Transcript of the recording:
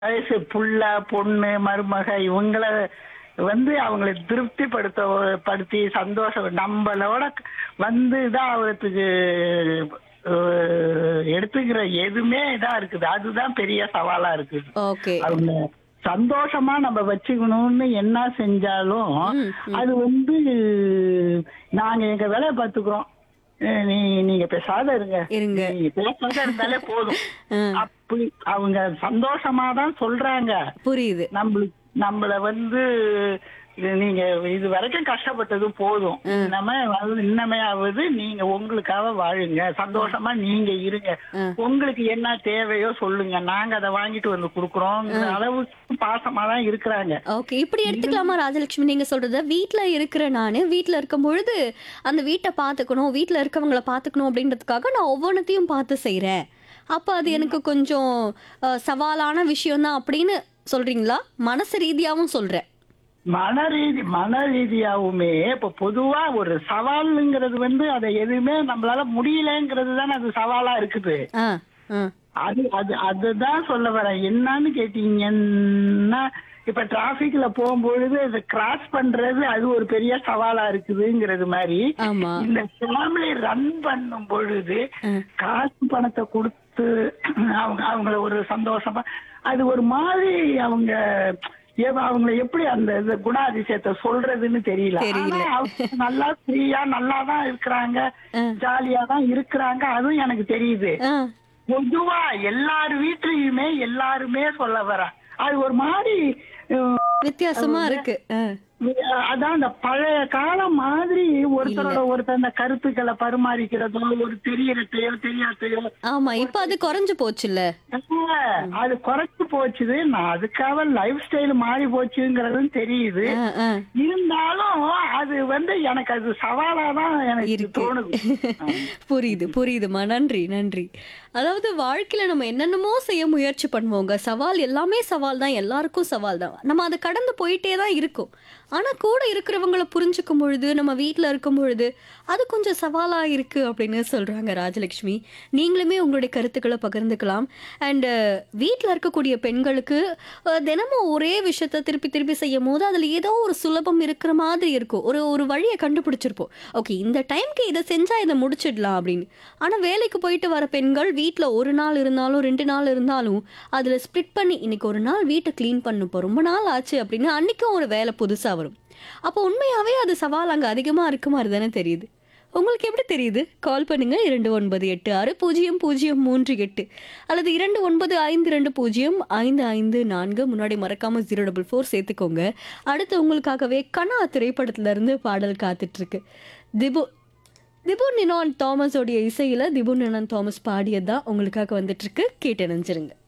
வயசு புள்ள பொண்ணு மருமக இவங்கள வந்து அவங்களை திருப்திப்படுத்த படுத்தி சந்தோஷம் நம்மளோட வந்து தான் அவருக்கு அஹ், எடுத்துக்கிற எதுவுமே இதா இருக்குது அதுதான் பெரிய சவாலா இருக்குது ஓகே அவங்க சந்தோஷமா நம்ம வச்சுக்கணும்னு என்ன செஞ்சாலும் ம், அது வந்து நாங்க எங்க வேலையை பாத்துக்கிறோம் அஹ் நீ நீங்க பேசாத இருங்க இருங்க. நீங்க பேசாத இருந்தாலே போதும் ஆ, அப்படி அவங்க சந்தோஷமா தான் சொல்றாங்க புரியுது நம்மளுக்கு நம்மள வந்து இது நீங்க இது வரைக்கும் கஷ்டப்பட்டது போதும் நம்ம வந்து இன்னமையாவது நீங்க உங்களுக்காக வாழுங்க சந்தோஷமா நீங்க இருங்க உங்களுக்கு என்ன தேவையோ சொல்லுங்க நாங்க அதை வாங்கிட்டு வந்து குடுக்குறோம் அளவுக்கு பாசமா தான் இருக்கிறாங்க ஓகே இப்படி எடுத்துக்கலாமா ராஜலட்சுமி நீங்க சொல்றத வீட்ல இருக்கிற நானு வீட்ல இருக்கும் பொழுது அந்த வீட்டை பாத்துக்கணும் வீட்ல இருக்கவங்கள பாத்துக்கணும் அப்படின்றதுக்காக நான் ஒவ்வொன்றத்தையும் பார்த்து செய்றேன் அப்ப அது எனக்கு கொஞ்சம் அஹ், சவாலான விஷயம் தான் அப்படின்னு சொல்றீங்களா மனசு ரீதியாவும் சொல்றேன் மன ரீதி மன ரீதியாவுமே இப்ப பொதுவா ஒரு சவாலுங்கிறது வந்து அதை எதுவுமே நம்மளால முடியலங்கிறது தானே அது சவாலா இருக்குது ஆ ஆ அது அது அதுதான் சொல்ல வரேன் என்னன்னு கேட்டீங்கன்னா இப்ப டிராபிக்ல போகும்பொழுது அதை கிராஸ் பண்றது அது ஒரு பெரிய சவாலா இருக்குதுங்கிறது மாதிரி ஆமா இந்த ஃபேமிலி ரன் பண்ணும் பொழுது காசு பணத்தை கொடுத்து அவங்க அவங்கள ஒரு சந்தோஷமா அது ஒரு மாதிரி அவங்க ஏவ- அவங்கள எப்படி அந்த இது குணாதிசயத்தை சொல்றதுன்னு தெரியல தெரியல. ஆனா அவங்க நல்லா ஃப்ரீயா நல்லா தான் இருக்கிறாங்க ஜாலியா தான் இருக்கிறாங்க அதுவும் எனக்கு தெரியுது ஆ பொதுவா எல்லார் வீட்லயுமே எல்லாருமே சொல்ல வரேன் அது ஒரு மாதிரி அஹ், வித்தியாசமா இருக்கு ஆ. அதான் அந்த பழைய காலம் மாதிரி ஒருத்தரோட ஒருத்தர் அந்த கருத்துக்களை பரிமாறிக்கிறதோ ஒரு தெரியறதையோ தெரியாதையோ ஆமா இப்ப அது குறைஞ்சு போச்சுல்ல அது குறைச்சு போச்சுது நான் அதுக்காக லைஃப் ஸ்டைல் மாறி போச்சுங்கிறதும் தெரியுது ஆ, ஆ. இருந்தாலும் அது வந்து எனக்கு அது சவாலா தான் எனக்கு இருக்கு. தோணுது புரியுது புரியுதுமா நன்றி நன்றி அதாவது வாழ்க்கையில நம்ம என்னென்னமோ செய்ய முயற்சி பண்ணுவோங்க சவால் எல்லாமே சவால் தான் எல்லாருக்கும் சவால் தான் நம்ம அதை கடந்து போயிட்டே தான் இருக்கும் ஆனா கூட இருக்கிறவங்கள புரிஞ்சுக்கும் பொழுது நம்ம வீட்ல இருக்கும் பொழுது அது கொஞ்சம் சவாலா இருக்கு அப்படின்னு சொல்றாங்க ராஜலட்சுமி நீங்களுமே உங்களுடைய கருத்துக்களை பகிர்ந்துக்கலாம் அண்ட் வீட்ல இருக்கக்கூடிய பெண்களுக்கு அஹ், தினமும் ஒரே விஷயத்த திருப்பி திருப்பி செய்யும் போது அதுல ஏதோ ஒரு சுலபம் இருக்கிற மாதிரி இருக்கும் ஒரு ஒரு வழியை கண்டுபிடிச்சிருப்போம் ஓகே இந்த டைம்க்கு இதை செஞ்சா இதை முடிச்சிடலாம் அப்படின்னு ஆனா வேலைக்கு போயிட்டு வர பெண்கள் வீட்ல ஒரு நாள் இருந்தாலும் ரெண்டு நாள் இருந்தாலும் அதுல ஸ்ப்ளிட் பண்ணி இன்னைக்கு ஒரு நாள் வீட்டை க்ளீன் பண்ணுப்போம் ரொம்ப நாள் ஆச்சு அப்படின்னு அன்னைக்கும் ஒரு வேலை புதுசா வரும் அப்போ உண்மையாவே அது சவால் அங்க அதிகமா இருக்க மாதிரி தானே தெரியுது உங்களுக்கு எப்படி தெரியுது கால் பண்ணுங்க இரண்டு ஒன்பது எட்டு ஆறு பூஜ்ஜியம் பூஜ்ஜியம் மூன்று எட்டு அல்லது இரண்டு ஒன்பது ஐந்து ரெண்டு பூஜ்ஜியம் ஐந்து ஐந்து நான்கு முன்னாடி மறக்காம ஜீரோ டபுள் ஃபோர் சேர்த்துக்கோங்க அடுத்து உங்களுக்காகவே கனா திரைப்படத்துல இருந்து பாடல் காத்துட்டு இருக்கு திபு திபு நினான் தாமஸோடைய இசையில திபு நினான் தாமஸ் பாடியதா உங்களுக்காக வந்துட்டு இருக்கு கேட்டு நினைச்சிருங்க